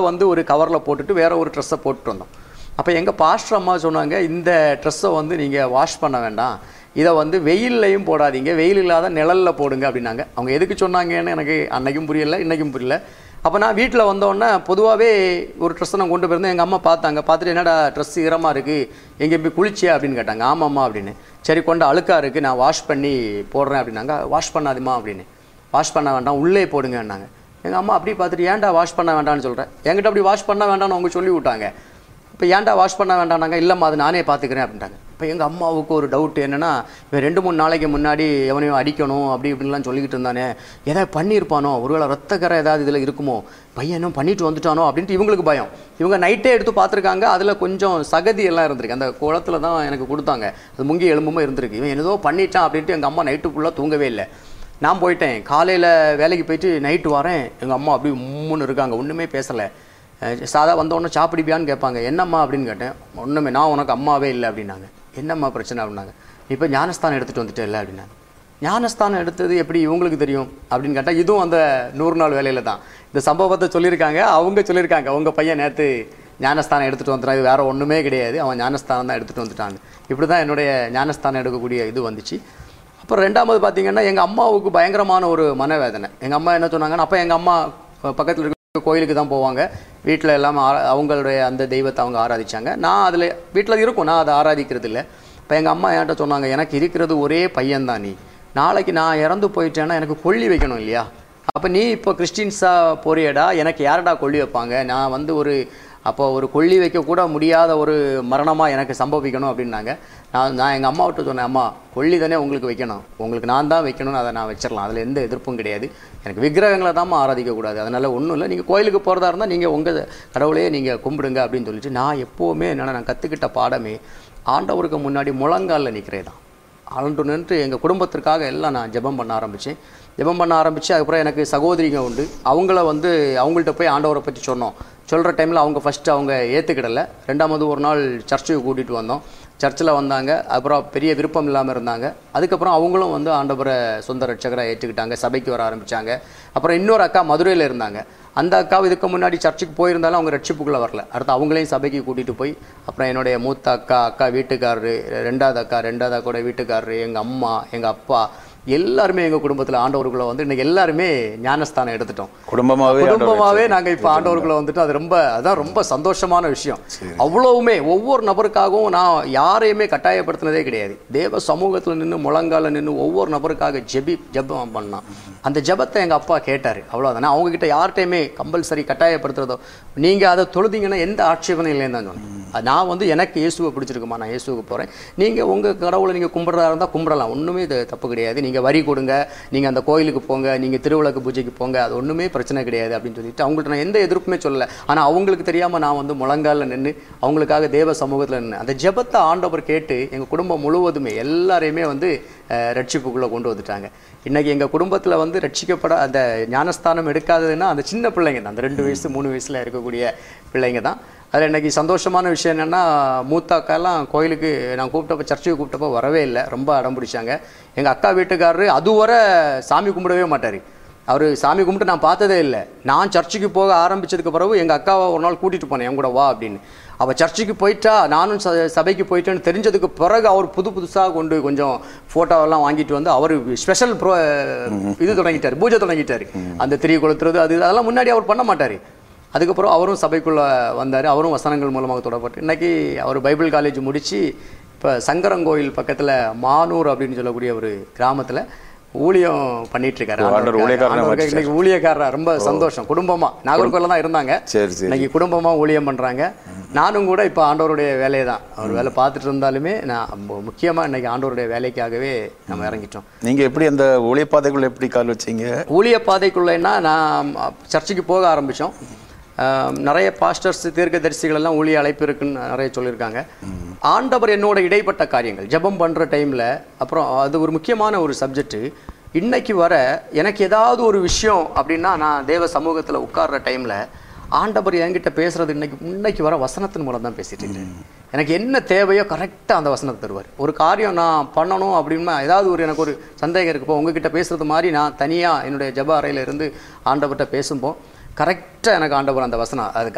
வந்து ஒரு கவரில் போட்டுட்டு வேற ஒரு ட்ரெஸ்ஸை போட்டுட்டு வந்தோம் அப்போ எங்கள் பாஸ்டர் அம்மா சொன்னாங்க இந்த ட்ரெஸ்ஸை வந்து நீங்கள் வாஷ் பண்ண வேண்டாம் இதை வந்து வெயில்லையும் போடாதீங்க வெயில் இல்லாத நிழலில் போடுங்க அப்படின்னாங்க அவங்க எதுக்கு சொன்னாங்கன்னு எனக்கு அன்னைக்கும் புரியல இன்னைக்கும் புரியல அப்போ நான் வீட்டில் வந்தோடனே பொதுவாகவே ஒரு ட்ரெஸ்ஸை நான் கொண்டு போயிருந்தேன் எங்கள் அம்மா பார்த்தாங்க பார்த்துட்டு என்னடா ட்ரெஸ் ஈரமாக இருக்குது எங்கே போய் குளிச்சியா அப்படின்னு கேட்டாங்க ஆமாம்மா அப்படின்னு சரி கொண்டு அழுக்காக இருக்குது நான் வாஷ் பண்ணி போடுறேன் அப்படின்னாங்க வாஷ் பண்ணாதுமா அப்படின்னு வாஷ் பண்ண வேண்டாம் உள்ளே போடுங்கன்னாங்க எங்கள் அம்மா அப்படி பார்த்துட்டு ஏன்டா வாஷ் பண்ண வேண்டாம்னு சொல்கிறேன் என்கிட்ட அப்படி வாஷ் பண்ண வேண்டாம்னு அவங்க சொல்லி விட்டாங்க இப்போ ஏன்டா வாஷ் பண்ண வேண்டாம்னாங்க இல்லைம்மா அது நானே பார்த்துக்கிறேன் அப்படின்ட்டாங்க இப்போ எங்கள் அம்மாவுக்கு ஒரு டவுட் என்னென்னா இவன் ரெண்டு மூணு நாளைக்கு முன்னாடி எவனையும் அடிக்கணும் அப்படி இப்படின்லாம் சொல்லிக்கிட்டு இருந்தானே ஏதாவது பண்ணியிருப்பானோ ஒருவேளை ரத்தக்கரை ஏதாவது இதில் இருக்குமோ பையன் இன்னும் பண்ணிட்டு வந்துட்டானோ அப்படின்ட்டு இவங்களுக்கு பயம் இவங்க நைட்டே எடுத்து பார்த்துருக்காங்க அதில் கொஞ்சம் சகதி எல்லாம் இருந்திருக்கு அந்த குளத்துல தான் எனக்கு கொடுத்தாங்க அது முங்கி எலும்புமா இருந்திருக்கு இவன் ஏதோ பண்ணிட்டான் அப்படின்ட்டு எங்கள் அம்மா நைட்டு ஃபுல்லாக தூங்கவே இல்லை நான் போயிட்டேன் காலையில் வேலைக்கு போயிட்டு நைட்டு வரேன் எங்கள் அம்மா அப்படியே உம்முன்னு இருக்காங்க ஒன்றுமே பேசலை அஹ் சாதா வந்தோடனே சாப்பிடுப்பியான்னு கேட்பாங்க என்னம்மா அப்படின்னு கேட்டேன் ஒன்றுமே நான் உனக்கு அம்மாவே இல்லை அப்படின்னாங்க என்னம்மா பிரச்சனை அப்படின்னாங்க இப்போ ஞானஸ்தானம் எடுத்துகிட்டு வந்துட்டே இல்லை அப்படின்னாங்க ஞானஸ்தானம் எடுத்தது எப்படி இவங்களுக்கு தெரியும் அப்படின்னு கேட்டால் இதுவும் அந்த நூறு நாள் வேலையில் தான் இந்த சம்பவத்தை சொல்லியிருக்காங்க அவங்க சொல்லியிருக்காங்க உங்கள் பையன் நேற்று ஞானஸ்தானம் எடுத்துகிட்டு வந்துட்டான் இது வேற ஒன்றுமே கிடையாது அவன் ஞானஸ்தானம் தான் எடுத்துகிட்டு வந்துட்டான் இப்படி தான் என்னுடைய ஞானஸ்தானம் எடுக்கக்கூடிய இது வந்துச்சு அப்புறம் ரெண்டாவது பார்த்தீங்கன்னா எங்கள் அம்மாவுக்கு பயங்கரமான ஒரு மனவேதனை எங்கள் அம்மா என்ன சொன்னாங்கன்னா அப்போ எங்கள் அம்மா பக்கத்தில் இருக்க கோயிலுக்கு தான் போவாங்க வீட்டில் எல்லாம் ஆரா- அவங்களுடைய அந்த தெய்வத்தை அவங்க ஆராதிச்சாங்க நான் அதில் வீட்டில் இருக்கும் நான் அதை ஆராதிக்கிறது இல்லை இப்போ எங்கள் அம்மா என்கிட்ட சொன்னாங்க எனக்கு இருக்கிறது ஒரே பையன்தான் நீ நாளைக்கு நான் இறந்து போயிட்டேன்னா எனக்கு கொல்லி வைக்கணும் இல்லையா அப்போ நீ இப்போ கிறிஸ்டின்ஸாக போறியடா எனக்கு யாரடா கொல்லி வைப்பாங்க நான் வந்து ஒரு அப்போ ஒரு கொல்லி வைக்க கூட முடியாத ஒரு மரணமாக எனக்கு சம்பவிக்கணும் அப்படின்னாங்க நான் நான் எங்கள் அம்மாவிட்ட சொன்னேன் அம்மா கொல்லி தானே உங்களுக்கு வைக்கணும் உங்களுக்கு நான் தான் வைக்கணும்னு அதை நான் வச்சிடலாம் அதில் எந்த எதிர்ப்பும் கிடையாது எனக்கு விக்கிரகங்களை தான் ஆராதிக்கக்கூடாது அதனால் ஒன்றும் இல்லை நீங்கள் கோயிலுக்கு போகிறதா இருந்தால் நீங்கள் உங்கள் கடவுளையே நீங்கள் கும்பிடுங்க அப்படின்னு சொல்லிட்டு நான் எப்போவுமே என்னென்னா நான் கற்றுக்கிட்ட பாடமே ஆண்டவருக்கு முன்னாடி முழங்காலில் நிற்கிறேன் தான் ஆண்டு நின்று எங்கள் குடும்பத்திற்காக எல்லாம் நான் ஜெபம் பண்ண ஆரம்பித்தேன் ஜெபம் பண்ண ஆரம்பித்து அதுக்கப்புறம் எனக்கு சகோதரிங்க உண்டு அவங்கள வந்து அவங்கள்ட்ட போய் ஆண்டவரை பற்றி சொன்னோம் சொல்கிற டைமில் அவங்க ஃபஸ்ட்டு அவங்க ஏற்றுக்கிடலை ரெண்டாவது ஒரு நாள் சர்ச்சுக்கு கூட்டிகிட்டு வந்தோம் சர்ச்சில் வந்தாங்க அப்புறம் பெரிய விருப்பம் இல்லாமல் இருந்தாங்க அதுக்கப்புறம் அவங்களும் வந்து ஆண்டவரை சொந்த ரட்சகராக ஏற்றுக்கிட்டாங்க சபைக்கு வர ஆரம்பித்தாங்க அப்புறம் இன்னொரு அக்கா மதுரையில் இருந்தாங்க அந்த அக்கா இதுக்கு முன்னாடி சர்ச்சுக்கு போயிருந்தாலும் அவங்க ரட்சிப்புக்குள்ளே வரல அடுத்து அவங்களையும் சபைக்கு கூட்டிகிட்டு போய் அப்புறம் என்னுடைய மூத்த அக்கா அக்கா வீட்டுக்காரரு ரெண்டாவது அக்கா ரெண்டாவது அக்காவோட வீட்டுக்காரரு எங்கள் அம்மா எங்கள் அப்பா எல்லாருமே எங்கள் குடும்பத்தில் ஆண்டவருக்குள்ளே வந்து இன்னைக்கு எல்லாருமே ஞானஸ்தானம் எடுத்துட்டோம் குடும்பமாவே குடும்பமாவே நாங்க இப்ப ஆண்டவருக்குள்ள வந்துட்டு அது ரொம்ப அதான் ரொம்ப சந்தோஷமான விஷயம் அவ்வளவுமே ஒவ்வொரு நபருக்காகவும் நான் யாரையுமே கட்டாயப்படுத்தினதே கிடையாது தேவ சமூகத்துல நின்று முழங்கால நின்று ஒவ்வொரு நபருக்காக ஜெபி ஜெபம் பண்ணான் அந்த ஜெபத்தை எங்க அப்பா கேட்டாரு அவ்வளவுதான் நான் அவங்க கிட்ட யார்கிட்டயுமே கம்பல்சரி கட்டாயப்படுத்துறதோ நீங்க அதை தொழுதீங்கன்னா எந்த ஆட்சேபனையும் இல்லைன்னு தான் சொன்னேன் அது நான் வந்து எனக்கு இயேசுவை பிடிச்சிருக்குமா நான் இயேசுவுக்கு போறேன் நீங்க உங்க கடவுளை நீங்க கும்பிட்றதா இருந்தா கும்பிடலாம் ஒண்ணுமே இது தப்பு கிடையாது நீங்க வரி கொடுங்க நீங்க அந்த கோயிலுக்கு போங்க நீங்க திருவிளக்கு பூஜைக்கு போங்க அது ஒண்ணுமே பிரச்சனை கிடையாது அப்படின்னு சொல்லிட்டு அவங்கள்ட்ட நான் எந்த எதிர்ப்புமே சொல்லல ஆனா அவங்களுக்கு தெரியாம நான் வந்து முழங்கால நின்று அவங்களுக்காக தேவ சமூகத்துல நின்று அந்த ஜெபத்தை ஆண்டவர் கேட்டு எங்க குடும்பம் முழுவதுமே எல்லாரையுமே வந்து அஹ், ரட்சிப்புக்குள்ள கொண்டு வந்துட்டாங்க இன்னைக்கு எங்க குடும்பத்துல வந்து ரட்சிக்கப்பட அந்த ஞானஸ்தானம் எடுக்காததுன்னா அந்த சின்ன பிள்ளைங்க தான் அந்த ரெண்டு வயசு மூணு வயசுல இருக்கக்கூடிய பிள்ளைங்க தான் அதில் இன்னைக்கு சந்தோஷமான விஷயம் என்னென்னா மூத்த அக்காலாம் கோயிலுக்கு நான் கூப்பிட்டப்போ சர்ச்சுக்கு கூப்பிட்டப்போ வரவே இல்லை ரொம்ப அடம் பிடிச்சாங்க எங்கள் அக்கா வீட்டுக்காரரு அதுவரை சாமி கும்பிடவே மாட்டார் அவர் சாமி கும்பிட்டு நான் பார்த்ததே இல்லை நான் சர்ச்சுக்கு போக ஆரம்பிச்சதுக்கு பிறகு எங்கள் அக்காவை ஒரு நாள் கூட்டிகிட்டு போனேன் என் கூட வா அப்படின்னு அவள் சர்ச்சுக்கு போயிட்டா நானும் ச சபைக்கு போயிட்டேன்னு தெரிஞ்சதுக்கு பிறகு அவர் புது புதுசாக கொண்டு கொஞ்சம் ஃபோட்டோவெல்லாம் வாங்கிட்டு வந்து அவர் ஸ்பெஷல் ப்ரோ இது தொடங்கிட்டார் பூஜை தொடங்கிட்டார் அந்த திரி கொளுத்துறது அது இது அதெல்லாம் முன்னாடி அவர் பண்ண மாட்டார் அதுக்கப்புறம் அவரும் சபைக்குள்ளே வந்தார் அவரும் வசனங்கள் மூலமாக தொடப்பட்டு இன்னைக்கு அவர் பைபிள் காலேஜ் முடித்து இப்போ சங்கரங்கோயில் பக்கத்தில் மானூர் அப்படின்னு சொல்லக்கூடிய ஒரு கிராமத்தில் ஊழியம் பண்ணிட்டு இருக்காரு ஓ, ஆண்டவர் ஊழியக்காரனா ஆண்டவருக்கு மாத்திட்டாரு. இன்னைக்கு ஊழியக்காரரா ரொம்ப சந்தோஷம் குடும்பமா நாகர்கோயில தான் இருந்தாங்க சரி சரி இன்னைக்கு குடும்பமா ஊழியம் பண்றாங்க நானும் கூட இப்போ ஆண்டவருடைய வேலையை தான் அவர் வேலை பார்த்துட்டு இருந்தாலுமே நான் மு- முக்கியமா இன்னைக்கு ஆண்டவருடைய வேலைக்காகவே நம்ம இறங்கிட்டோம் நீங்க எப்படி அந்த ஒளிய பாதைக்குள்ள எப்படி கால் வச்சீங்க ஊழிய பாதைக்குள்ளேன்னா நான் சர்ச்சுக்கு போக ஆரம்பித்தோம் நிறைய பாஸ்டர்ஸ் தீர்க்கதரிசிகள் எல்லாம் ஊழிய அழைப்பு இருக்குன்னு நிறைய சொல்லியிருக்காங்க ஆண்டவர் என்னோட இடைப்பட்ட காரியங்கள் ஜெபம் பண்ணுற டைமில் அப்புறம் அது ஒரு முக்கியமான ஒரு சப்ஜெக்ட்டு இன்னைக்கு வர எனக்கு ஏதாவது ஒரு விஷயம் அப்படின்னா நான் தேவ சமூகத்தில் உட்கார்ற டைமில் ஆண்டவர் என்கிட்ட பேசுறது இன்னைக்கு இன்னைக்கு வர வசனத்தின் மூலம் தான் பேசிட்டு இருக்கிறேன் எனக்கு என்ன தேவையோ கரெக்டாக அந்த வசனத்தை தருவார் ஒரு காரியம் நான் பண்ணணும் அப்படின்னா ஏதாவது ஒரு எனக்கு ஒரு சந்தேகம் இருக்குப்போ உங்ககிட்ட பேசுறது மாதிரி நான் தனியாக என்னுடைய ஜெப அறையில இருந்து ஆண்டவர்கிட்ட பேசும்போது கரெக்டாக எனக்கு ஆண்டவர் அந்த வசனம் அது